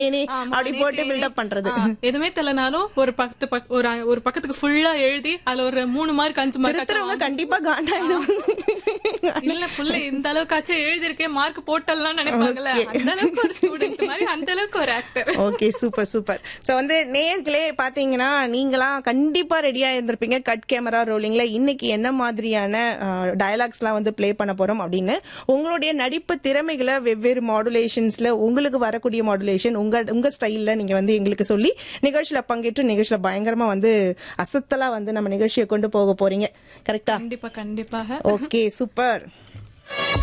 ஏனே ஆமா, அப்படி நேத்து போட்டு ஏனே. பில்டப் பண்றது ஆ, எதுவுமே தெரியலனாலும் ஒரு பத்து பக்- ஒரு ஒரு பக்கத்துக்கு ஃபுல்லா எழுதி அதுல ஒரு மூணு மார்க் அஞ்சு மார்க் திருத்துறவங்க கண்டிப்பா காண்டாயிடும் இல்ல புள்ள இந்த அளவுக்காச்சும் எழுதிருக்கேன் மார்க் போட்டலாம் நினைப்பாங்கல்ல அந்த அளவுக்கு ஒரு ஸ்டூடெண்ட் மாதிரி அந்த அளவுக்கு ஒரு actor okay super super so வந்து நேர்களே பாத்தீங்கன்னா நீங்களாம் கண்டிப்பா ரெடியா இருந்திருப்பீங்க கட் கேமரா ரோலிங்ல இன்னைக்கு என்ன மாதிரியான டயலாக்ஸ்லாம் வந்து ப்ளே பண்ண போறோம் அப்படின்னு உங்களுடைய நடிப்பு திறமைகளை வெவ்வேறு மாடுலேஷன்ஸ்ல உங்களுக்கு வரக்கூடிய மாடுலேஷன் உங்க உங்க ஸ்டைல்ல நீங்க வந்து எங்களுக்கு சொல்லி நிகழ்ச்சியில பங்கேற்று நிகழ்ச்சியில பயங்கரமா வந்து அசத்தலா வந்து நம்ம நிகழ்ச்சியை கொண்டு போக போறீங்க கரெக்டா கண்டிப்பா கண்டிப்பாக ஓகே சூப்பர்